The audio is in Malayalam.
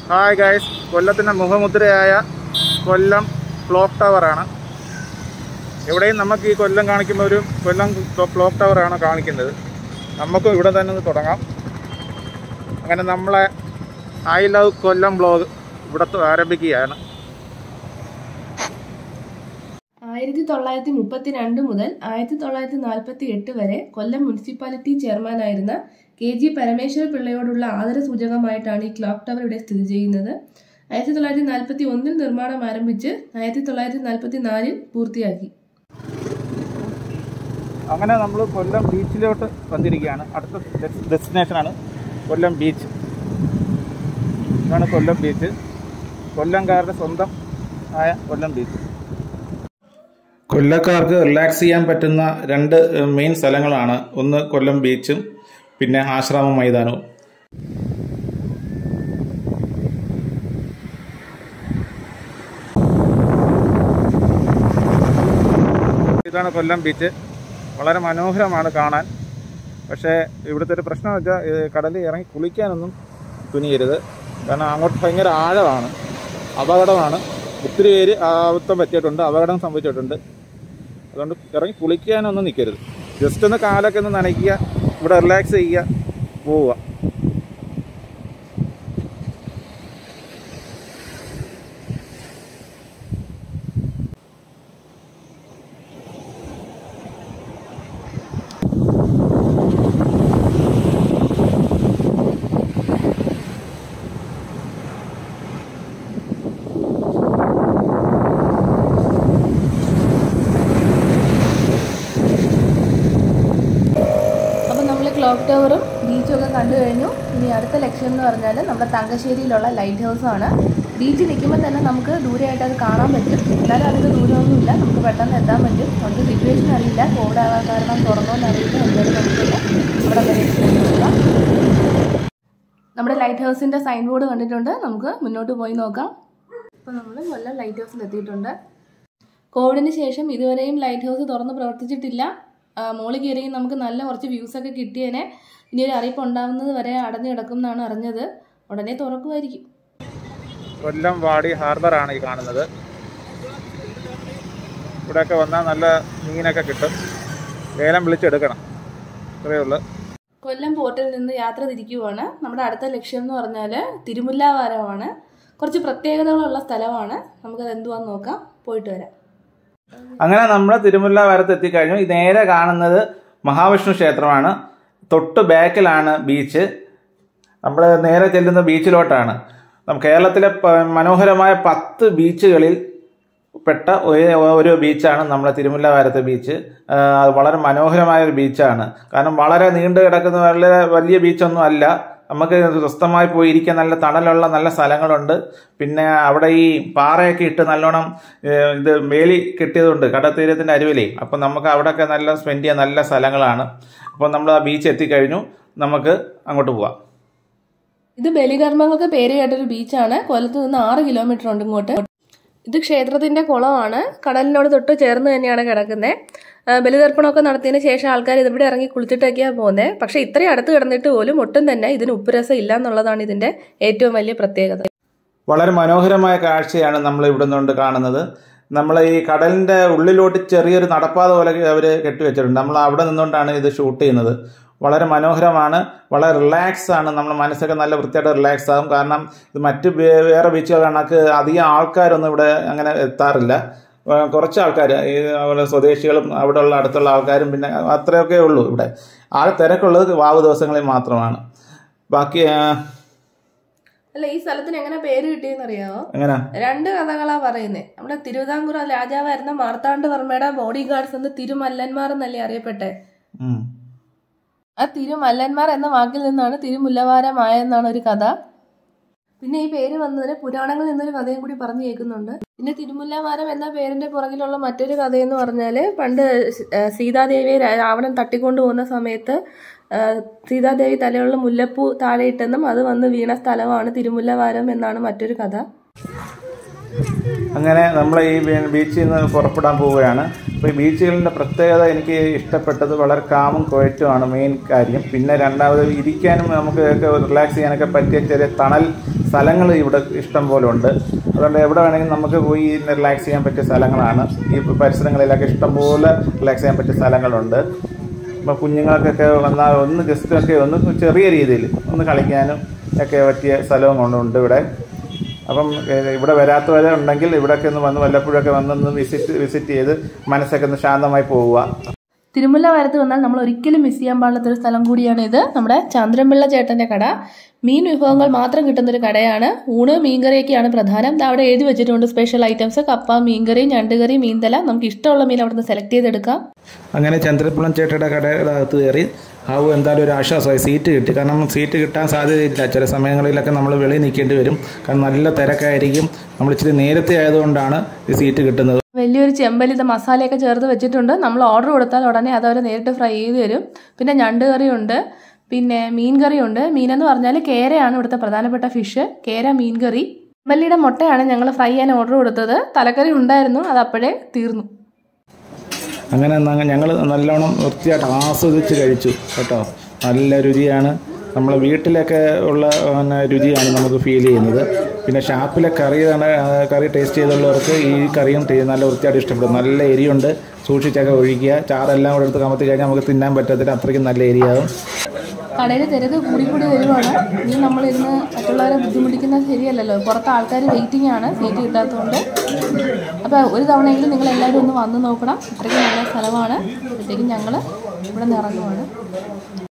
ഹായ് ഗൈസ് കൊല്ലത്തിൻ്റെ മുഖമുദ്രയായ കൊല്ലം ക്ലോക്ക് ടവറാണ് എവിടെയും നമുക്ക് ഈ കൊല്ലം കാണിക്കുമ്പോൾ ഒരു കൊല്ലം ക്ലോക്ക് ടവറാണ് കാണിക്കുന്നത് നമുക്കും ഇവിടെ തന്നെ ഒന്ന് തുടങ്ങാം അങ്ങനെ നമ്മളെ ഐ ലവ് കൊല്ലം ബ്ലോഗ് ഇവിടെ ആരംഭിക്കുകയാണ് ആയിരത്തി തൊള്ളായിരത്തി മുപ്പത്തി രണ്ട് മുതൽ ആയിരത്തി തൊള്ളായിരത്തി നാൽപ്പത്തി എട്ട് വരെ കൊല്ലം മുനിസിപ്പാലിറ്റി ചെയർമാനായിരുന്ന കെ ജി പരമേശ്വര പിള്ളയോടുള്ള ആദര സൂചകമായിട്ടാണ് ഈ ക്ലോക്ക് ടവർ ഇവിടെ സ്ഥിതി ചെയ്യുന്നത് ആയിരത്തി തൊള്ളായിരത്തി നാൽപ്പത്തി ഒന്നിൽ നിർമ്മാണം ആരംഭിച്ച് ആയിരത്തി തൊള്ളായിരത്തി നാൽപ്പത്തി നാലിൽ പൂർത്തിയാക്കി അങ്ങനെ നമ്മൾ കൊല്ലം ബീച്ചിലോട്ട് വന്നിരിക്കുകയാണ് അടുത്ത ഡെസ്റ്റിനേഷനാണ് കൊല്ലം ബീച്ച് ഇതാണ് കൊല്ലം ബീച്ച് കൊല്ലംകാരുടെ സ്വന്തം ആയ കൊല്ലം ബീച്ച് കൊല്ലക്കാർക്ക് റിലാക്സ് ചെയ്യാൻ പറ്റുന്ന രണ്ട് മെയിൻ സ്ഥലങ്ങളാണ് ഒന്ന് കൊല്ലം ബീച്ചും പിന്നെ ആശ്രാമം മൈതാനവും ഇതാണ് കൊല്ലം ബീച്ച് വളരെ മനോഹരമാണ് കാണാൻ പക്ഷേ ഇവിടുത്തെ ഒരു പ്രശ്നം വെച്ചാൽ കടലിൽ ഇറങ്ങി കുളിക്കാനൊന്നും തുനിയരുത് കാരണം അങ്ങോട്ട് ഭയങ്കര ആഴമാണ് അപകടമാണ് ഒത്തിരി പേര് അബദ്ധം പറ്റിയിട്ടുണ്ട് അപകടം സംഭവിച്ചിട്ടുണ്ട് അതുകൊണ്ട് ഇറങ്ങി കുളിക്കാനൊന്നും നിൽക്കരുത് ജസ്റ്റ് ഒന്ന് കാലൊക്കെ ഒന്ന് നനയ്ക്കുക ഇവിടെ റിലാക്സ് ചെയ്യുക പോവുക അപ്പോൾ നമ്മൾ ക്ലോക്ക് ടവറും ബീച്ചും ഒക്കെ കണ്ടു കഴിഞ്ഞു ഇനി അടുത്ത ലക്ഷ്യം എന്ന് പറഞ്ഞാൽ നമ്മുടെ തങ്കശ്ശേരിയിലുള്ള ലൈറ്റ് ഹൗസ് ആണ് ബീച്ച് നിൽക്കുമ്പോൾ തന്നെ നമുക്ക് ദൂരെയായിട്ട് അത് കാണാൻ പറ്റും എന്നാലും അധികം ദൂരമൊന്നുമില്ല നമുക്ക് പെട്ടെന്ന് എത്താൻ പറ്റും നമുക്ക് സിറ്റുവേഷൻ അറിയില്ല കോവിഡ് ആകാൻ കാരണം തുറന്നോന്ന് അറിയില്ല എന്തായാലും നമുക്കില്ല അവിടെ വരെ എത്തിച്ചു നോക്കാം നമ്മുടെ ലൈറ്റ് ഹൗസിൻ്റെ സൈൻ ബോർഡ് കണ്ടിട്ടുണ്ട് നമുക്ക് മുന്നോട്ട് പോയി നോക്കാം ഇപ്പോൾ നമ്മൾ കൊല്ലം ലൈറ്റ് ഹൗസിൽ എത്തിയിട്ടുണ്ട് കോവിഡിന് ശേഷം ഇതുവരെയും ലൈറ്റ് ഹൗസ് തുറന്ന് പ്രവർത്തിച്ചിട്ടില്ല ആ, മുകളിൽ കയറി നമുക്ക് നല്ല കുറച്ച് വ്യൂസ് ഒക്കെ കിട്ടിയേനെ ഇനി ഒരു അറിയിപ്പ് ഉണ്ടാവുന്നത് വരെ അടഞ്ഞു കിടക്കും എന്നാണ് അറിഞ്ഞത് ഉടനെ തുറക്കുമായിരിക്കും കൊല്ലം വാടി ഹാർബറാണ് ഈ കാണുന്നത് ഇവിടെയൊക്കെ വന്നാൽ നല്ല മീനൊക്കെ കിട്ടും ലേലം വിളിച്ചെടുക്കണം ഇത്രയേ ഉള്ളൂ കൊല്ലം പോർട്ടിൽ നിന്ന് യാത്ര തിരിക്കുവാണ് നമ്മുടെ അടുത്ത ലക്ഷ്യം എന്ന് പറഞ്ഞാൽ തിരുമുല്ലാവാരമാണ് കുറച്ച് പ്രത്യേകതകളുള്ള സ്ഥലമാണ് നമുക്കത് എന്തുവാന്ന് നോക്കാം പോയിട്ട് വരാം അങ്ങനെ നമ്മൾ തിരുമുല്ല വരത്ത് എത്തിക്കഴിഞ്ഞു ഈ നേരെ കാണുന്നത് മഹാവിഷ്ണു ക്ഷേത്രമാണ് തൊട്ട് ബാക്കിലാണ് ബീച്ച് നമ്മൾ നേരെ ചെല്ലുന്ന ബീച്ചിലോട്ടാണ് നം- കേരളത്തിലെ പ- മനോഹരമായ പത്ത് ബീച്ചുകളിൽ പെട്ട ഒരു ഒരു ബീച്ചാണ് നമ്മുടെ തിരുമുല്ലവാരത്തെ ബീച്ച് ആ, അത് വളരെ മനോഹരമായ ഒരു ബീച്ചാണ് കാരണം വളരെ നീണ്ടു കിടക്കുന്ന വളരെ വലിയ ബീച്ചൊന്നും അല്ല നമുക്ക് സ്വസ്ഥമായി പോയി ഇരിക്കാൻ നല്ല തണലുള്ള നല്ല സ്ഥലങ്ങളുണ്ട് പിന്നെ അവിടെ ഈ പാറയൊക്കെ ഇട്ട് നല്ലോണം ഏ, ഇത് വേലി കെട്ടിയതുണ്ട് കടത്തീരത്തിൻ്റെ അരുവിലേ അപ്പം നമുക്ക് അവിടെയൊക്കെ നല്ല സ്പെൻഡ് ചെയ്യാൻ നല്ല സ്ഥലങ്ങളാണ് അപ്പം നമ്മൾ ആ ബീച്ച് എത്തിക്കഴിഞ്ഞു നമുക്ക് അങ്ങോട്ട് പോവാം ഇത് ബലികർമ്മങ്ങൾക്ക് പേര് കേട്ടൊരു ബീച്ചാണ് കൊല്ലത്ത് നിന്ന് ആറ് കിലോമീറ്റർ ഉണ്ട് ഇങ്ങോട്ട് ഇത് ക്ഷേത്രത്തിന്റെ കുളമാണ് കടലിനോട് തൊട്ട് ചേർന്ന് തന്നെയാണ് കിടക്കുന്നത് ബലിതർപ്പണമൊക്കെ നടത്തിയതിന് ശേഷം ആൾക്കാർ ഇതിവിടെ ഇറങ്ങി കുളിച്ചിട്ടൊക്കെയാണ് പോകുന്നത് പക്ഷെ ഇത്രയും അടുത്ത് കിടന്നിട്ട് പോലും ഒട്ടും തന്നെ ഇതിന് ഉപ്പുരസം ഇല്ല എന്നുള്ളതാണ് ഇതിന്റെ ഏറ്റവും വലിയ പ്രത്യേകത വളരെ മനോഹരമായ കാഴ്ചയാണ് നമ്മൾ ഇവിടെ നിന്നുകൊണ്ട് കാണുന്നത് നമ്മൾ ഈ കടലിൻ്റെ ഉള്ളിലോട്ട് ചെറിയൊരു നടപ്പാത പോലെ അവർ കെട്ടിവെച്ചിട്ടുണ്ട് നമ്മൾ അവിടെ നിന്നുകൊണ്ടാണ് ഇത് ഷൂട്ട് ചെയ്യുന്നത് വളരെ മനോഹരമാണ് വളരെ റിലാക്സ് ആണ് നമ്മുടെ മനസ്സൊക്കെ നല്ല വൃത്തിയായിട്ട് റിലാക്സ് ആകും കാരണം ഇത് മറ്റ് വേ- വേറെ ബീച്ചുകൾ കണക്ക് അധികം ആൾക്കാരൊന്നും ഇവിടെ അങ്ങനെ എത്താറില്ല ആ, കുറച്ച് ആൾക്കാർ ഈ അതുപോലെ സ്വദേശികളും അവിടെ ഉള്ള അടുത്തുള്ള ആൾക്കാരും പിന്നെ അത്രയൊക്കെ ഉള്ളൂ ഇവിടെ ആകെ തിരക്കുള്ളത് വാവ് ദിവസങ്ങളിൽ മാത്രമാണ് ബാക്കി ആ, അല്ല ഈ സ്ഥലത്തിന് എങ്ങനെ പേര് കിട്ടിയെന്ന് അറിയാമോ എങ്ങനെയാ രണ്ട് കഥകളാ പറയുന്നത് നമ്മുടെ തിരുവിതാംകൂർ രാജാവായിരുന്ന മാർത്താണ്ഡവർമ്മയുടെ ബോഡി ഗാർഡ്സ് എന്ന് തിരുമല്ലന്മാർ എന്നല്ലേ അറിയപ്പെട്ടെ ഉം. ആ തിരുമല്ലന്മാർ എന്ന വാക്കിൽ നിന്നാണ് തിരുമുല്ലവാരമായെന്നാണ് ഒരു കഥ പിന്നെ ഈ പേര് വന്നതിന് പുരാണങ്ങളിൽ നിന്നൊരു കഥയും കൂടി പറഞ്ഞു കേൾക്കുന്നുണ്ട് പിന്നെ തിരുമുല്ലവാരം എന്ന പേരിന്റെ പുറകിലുള്ള മറ്റൊരു കഥയെന്ന് പറഞ്ഞാല് പണ്ട് ആ, സീതാദേവിയെ രാ- രാവണൻ തട്ടിക്കൊണ്ടു പോകുന്ന സമയത്ത് ആ, സീതാദേവി തലയുള്ള മുല്ലപ്പൂ താഴെയിട്ടെന്നും അത് വന്ന് വീണ സ്ഥലമാണ് തിരുമുല്ലവാരം എന്നാണ് മറ്റൊരു കഥ അങ്ങനെ നമ്മൾ ഈ ബീ- ബീച്ചിൽ നിന്ന് പുറപ്പെടാൻ പോവുകയാണ് അപ്പോൾ ഈ ബീച്ചുകളിൻ്റെ പ്രത്യേകത എനിക്ക് ഇഷ്ടപ്പെട്ടത് വളരെ കാമും കുഴറ്റുമാണ് മെയിൻ കാര്യം പിന്നെ രണ്ടാമത് ഇരിക്കാനും നമുക്ക് ഒക്കെ റിലാക്സ് ചെയ്യാനൊക്കെ പറ്റിയ ചെറിയ തണൽ സ്ഥലങ്ങൾ ഇവിടെ ഇഷ്ടം പോലെ ഉണ്ട് അതുകൊണ്ട് എവിടെ വേണമെങ്കിലും നമുക്ക് പോയി റിലാക്സ് ചെയ്യാൻ പറ്റിയ സ്ഥലങ്ങളാണ് ഈ പരിസരങ്ങളിലൊക്കെ ഇഷ്ടംപോലെ റിലാക്സ് ചെയ്യാൻ പറ്റിയ സ്ഥലങ്ങളുണ്ട് അപ്പോൾ കുഞ്ഞുങ്ങൾക്കൊക്കെ വന്നാൽ ഒന്ന് ജസ്റ്റ് ഒക്കെ ഒന്ന് ചെറിയ രീതിയിൽ ഒന്ന് കളിക്കാനും ഒക്കെ പറ്റിയ സ്ഥലവും കൊണ്ടുണ്ട് ഇവിടെ അപ്പം ഏഹ്, ഇവിടെ വരാത്തവരെ ഉണ്ടെങ്കിൽ ഇവിടെയൊക്കെ ഒന്ന് വന്ന് വല്ലപ്പോഴൊക്കെ വന്നൊന്ന് വിസിറ്റ് വിസിറ്റ് ചെയ്ത് മനസ്സൊക്കെ ഒന്ന് ശാന്തമായി പോവുക തിരുമുല്ല വരത്ത് വന്നാൽ നമ്മൾ ഒരിക്കലും മിസ് ചെയ്യാൻ പാടില്ലാത്ത ഒരു സ്ഥലം കൂടിയാണ് ഇത് നമ്മുടെ ചന്ദ്രൻപിള്ള ചേട്ടന്റെ കട മീൻ വിഭവങ്ങൾ മാത്രം കിട്ടുന്ന ഒരു കടയാണ് ഊണ് മീൻകറിയൊക്കെയാണ് പ്രധാനം ദാ അവിടെ എഴുതി വെച്ചിട്ടുണ്ട് സ്പെഷ്യൽ ഐറ്റംസ് കപ്പ മീൻകറി ഞണ്ടുകറി മീൻതല നമുക്ക് ഇഷ്ടമുള്ള മീൻ അവിടുന്ന് സെലക്ട് ചെയ്തെടുക്കാം അങ്ങനെ ചന്ദ്രപ്പുളം ചേട്ടയുടെ കടയുടെ അകത്ത് കയറി ആവും എന്തായാലും ഒരു ആശ്വാസമായി സീറ്റ് കിട്ടി കാരണം സീറ്റ് കിട്ടാൻ സാധ്യതയില്ല ചില സമയങ്ങളിലൊക്കെ നമ്മൾ വെളിയിൽ നിൽക്കേണ്ടി വരും കാരണം നല്ല തിരക്കായിരിക്കും നമ്മൾ ഇച്ചിരി നേരത്തെ ആയതുകൊണ്ടാണ് ഈ സീറ്റ് കിട്ടുന്നത് വലിയൊരു ചെമ്പൽ ഇത് മസാലയൊക്കെ ചേർത്ത് വെച്ചിട്ടുണ്ട് നമ്മൾ ഓർഡർ കൊടുത്താൽ ഉടനെ അതവർ നേരിട്ട് ഫ്രൈ ചെയ്ത് തരും പിന്നെ ഞണ്ട് കറിയുണ്ട് പിന്നെ മീൻ കറിയുണ്ട് മീനെന്ന് പറഞ്ഞാൽ കേരയാണ് ഇവിടുത്തെ പ്രധാനപ്പെട്ട ഫിഷ് കേര മീൻ കറി ചെമ്പല്ലിയുടെ മുട്ടയാണ് ഞങ്ങൾ ഫ്രൈ ചെയ്യാൻ ഓർഡർ കൊടുത്തത് തലക്കറി ഉണ്ടായിരുന്നു അത് അപ്പോഴേ തീർന്നു അങ്ങനെ ഞങ്ങൾ നല്ലോണം വൃത്തിയായിട്ട് ആസ്വദിച്ച് കഴിച്ചു കേട്ടോ നല്ല രുചിയാണ് നമ്മൾ വീട്ടിലൊക്കെ ഉള്ള പിന്നെ രുചിയാണ് നമുക്ക് ഫീൽ ചെയ്യുന്നത് പിന്നെ ഷാപ്പിലെ കറി തന്നെ, ആ, കറി ടേസ്റ്റ് ചെയ്തുള്ളവർക്ക് ഈ കറിയും ടേ- നല്ല വൃത്തിയായിട്ട് ഇഷ്ടപ്പെടും നല്ല എരിയുണ്ട് സൂക്ഷിച്ചൊക്കെ ഒഴിക്കുക ചാറെല്ലാം കൂടെ എടുത്ത് കമത്തി കഴിഞ്ഞാൽ നമുക്ക് തിന്നാൻ പറ്റത്തില്ല അത്രയ്ക്കും നല്ല എരിയാവും കടയിൽ തിരക്ക് കൂടി കൂടി വരുവാണ് ഇനി നമ്മളിരുന്ന് മറ്റുള്ളവരെ ബുദ്ധിമുട്ടിക്കുന്നത് ശരിയല്ലല്ലോ പുറത്ത് ആൾക്കാർ വെയിറ്റിംഗ് ആണ് സീറ്റ് കിട്ടാത്തതുകൊണ്ട് അപ്പോൾ ഒരു തവണയെങ്കിലും നിങ്ങൾ എല്ലാവരും ഒന്ന് വന്ന് നോക്കണം അത്രയ്ക്ക് നല്ല സ്ഥലമാണ് അപ്പോഴത്തേക്കും ഞങ്ങൾ ഇവിടെ നിന്ന് ഇറങ്ങുവാണ്